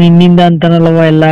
ನಿನ್ನಿಂದ ಅಂತಾನಲ್ವ ಎಲ್ಲ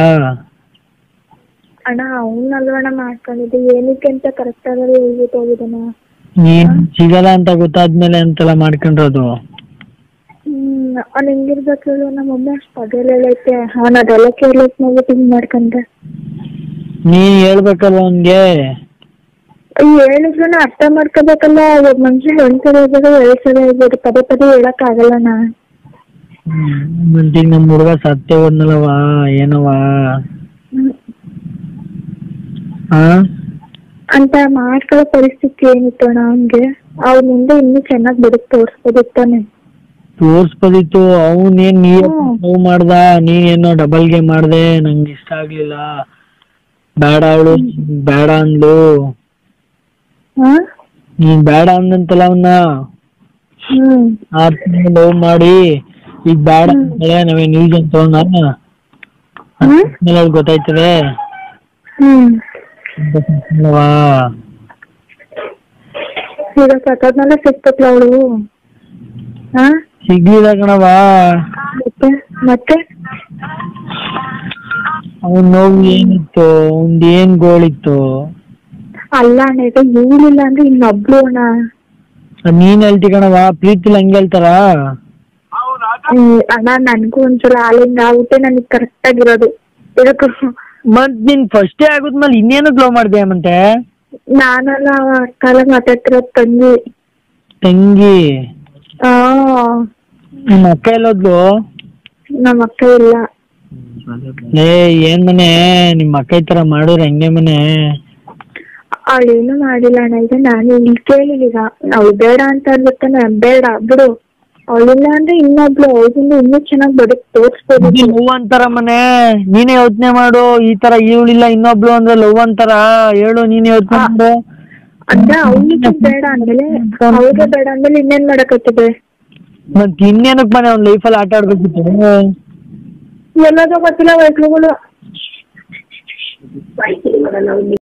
ಅಣ್ಣ ಅವನಲ್ವಣ್ಣ ಮಾಡ್ಕೊಂಡಿದ್ದೆ ಏನಕ್ಕೆ ಅಂತ ಕರೆಕ್ಟ್ ಆಗಲ್ಲ ಹೇಳ್ಬಿಟ್ಟು ಹೋಗಿದ್ದಾನ ನೀನ್ ಸಿಗಲ್ಲ ಅಂತ ಗೊತ್ತಾದ್ಮೇಲೆ ಅಂತೆಲ್ಲ ಮಾಡ್ಕೊಂಡಿರೋದು ಹ್ಮ್ ಅವ್ನು ಹೆಂಗಿರ್ಬೇಕು ಹೇಳು ನಮ್ಮ ಮಮ್ಮಿ ಅಷ್ಟು ಪಗಲ್ ಹೇಳೈತೆ ಅವ್ನು ಅದೆಲ್ಲ ಕೇರ್ಲೆಸ್ ಮಾಡ್ಬಿಟ್ಟು ಹಿಂಗ್ ಮಾಡ್ಕೊಂಡ್ರೆ ನೀನ್ ಹೇಳ್ಬೇಕಲ್ವ ಅವ್ನ್ಗೆ ಹೇಳಿದ್ರು ಅರ್ಥ ಮಾಡ್ಕೋಬೇಕಲ್ಲ ಒಬ್ಬ ಮನುಷ್ಯ ಒಂದ್ ಸಲ ಇರ್ಬೋದು ಎರಡ್ ಸಲ ಇರ್ಬೋದು ಪದೇ ಪದೇ ಹೇಳಕ್ ಆಗಲ್ಲಣ್ಣ ಮಂಟಿಗ್ ನಮ್ ಹುಡುಗ ಸತ್ತೇ ಹೋದ್ನಲ್ಲವ ಏನವ ಹ್ಮ್. ಆ ಅಂತ ಮಾಡ್ಕೊಳ್ಳೋ ಪರಿಸ್ಥಿತಿ ಏನಿತ್ತು ಅಣ್ಣ ಅವ್ನ್ಗೆ ಅವ್ರ ಮುಂದೆ ಇನ್ನೂ ಚೆನ್ನಾಗ್ ಬದುಕ್ ತೋರ್ಸ್ಬೋದಿತ್ತಾನೆ ತೋರ್ಸ್ಬೋದಿತ್ತು ಅವ್ನ್ ಏನ್ ನೀ ಹ್ಮ್. ನೋವು ಮಾಡ್ದ ನೀನೇನೋ ಡಬಲ್ ಗೆ ಮಾಡ್ದೆ ನಂಗೆ ಇಷ್ಟ ಆಗ್ಲಿಲ್ಲ ಬೇಡ ಅವಳು ಬೇಡ ಅಂದ್ಲು ಹಾ ನೀನ್ ಬೇಡ ಅಂದಂತಲ್ಲ ಅವನ್ನ ಹ್ಮ್ ಆರ್ ತಿಂಗಳು ಲವ್ ಮಾಡಿ ಈಗ ಬೇಡ ಅಂತಾಳೆ ನಾವೇ ನ್ಯೂಸ್ ಅಂತ ತಗೊಂಡ ಹ್ಮ್ ಅವ್ಳಿಗೆ ಗೊತ್ತಾಯ್ತದೆ ಹ್ಮ್ ಅಲ್ವಾ? ಈಗ ಸತ್ತೋದ್ಮೇಲೆ ಸಿಕ್ತತ್ಲ ಅವಳು ಹಾ ಸಿಗ್ಲಿಲ್ಲ ಕಣವ ಮತ್ತೆ ಮತ್ತೆ ಅವನ್ ನೋವು ಏನಿತ್ತು ಅವ್ನ್ದ್ ಏನ್ ಗೋಳಿತ್ತು ಅಲ್ಲ ಅಣ್ಣ ಈಗ ಇವಳಿಲ್ಲ ಅಂದ್ರೆ ಇನ್ನೊಬ್ಳು ಅಣ್ಣ ಅದ್ ನೀನ್ ಹೇಳ್ತಿ ಕಣವ ಪ್ರೀತಿಲಿ ಹಂಗೆ ಹೇಳ್ತಾರ ಹ್ಮ್, ಅಣ್ಣ ನನ್ಗೂ ಒಂಚೂರು ಹಾಲಿಂದ ಆಗ್ಬಿಟ್ಟೆ ನನಗ್ ಕರೆಕ್ಟ್ ಆಗಿರೋದು ಇದಕ್ಕೂ ಮತ್ ನೀನ್ ಫಸ್ಟೇ ಆಗುದ್ಮೇಲೆ ಇನ್ನೇನು ಗ್ಲೋ ಮಾಡ್ದೆ ಮತ್ತೆ ನಾನಲ್ಲ ಕಾಲ ಮಾತಾಡ್ತಿರೋ ತಂಗಿ ತಂಗಿ ಆ ನಿಮ್ಮ ಅಕ್ಕ ಎಲ್ಲೋದ್ಲು ನಮ್ಮ ಅಕ್ಕ ಇಲ್ಲ ಏ ಏನ್ ಮನೆ ನಿಮ್ಮ ಅಕ್ಕ ಈ ತರ ಮಾಡೋರು ಹೆಂಗೆ ಮನೆ ಅವಳೇನು ಮಾಡಿಲ್ಲ ಅಣ್ಣ ಈಗ ನಾನು ಇಲ್ಲಿ ಕೇಳಿಲ್ಲ ಈಗ ಅವ್ಳು ಬೇಡ ಅಂತ ಅಂದ್ಬಿಡ್ತಾನೆ ಬೇಡ ಬಿಡು ಅವಳಿಲ್ಲ ಅಂದ್ರೆ ಇನ್ನೊಬ್ಳು ಅವಳಿಂದ ಇನ್ನೂ ಚೆನ್ನಾಗ್ ಬದುಕ್ ತೋರ್ಸ್ಬೋದು ಲವ್ ಅಂತಾರ ಮನೆ ನೀನೇ ಯೋಚನೆ ಮಾಡು ಈ ತರ ಇವಳಿಲ್ಲ ಇನ್ನೊಬ್ಳು ಅಂದ್ರೆ ಲವ್ ಅಂತಾರ ಹೇಳು ನೀನೇ ಯೋಚನೆ ಮಾಡು ಅಂದ್ರೆ ಅವ್ನಿಗೆ ಬೇಡ ಅಂದ್ಮೇಲೆ ಅವ್ರಿಗೆ ಬೇಡ ಅಂದ್ಮೇಲೆ ಇನ್ನೇನ್ ಮಾಡಕತ್ತಿದೆ ಮತ್ ಇನ್ನೇನಕ್ ಮನೆ ಅವ್ನ ಲೈಫಲ್ಲಿ ಆಟ ಆಡ್ಬೇಕಿತ್ತು ಎಲ್ಲದೋ ಗೊತ್ತಿಲ್ಲ ವೈಕ್ಳುಗಳು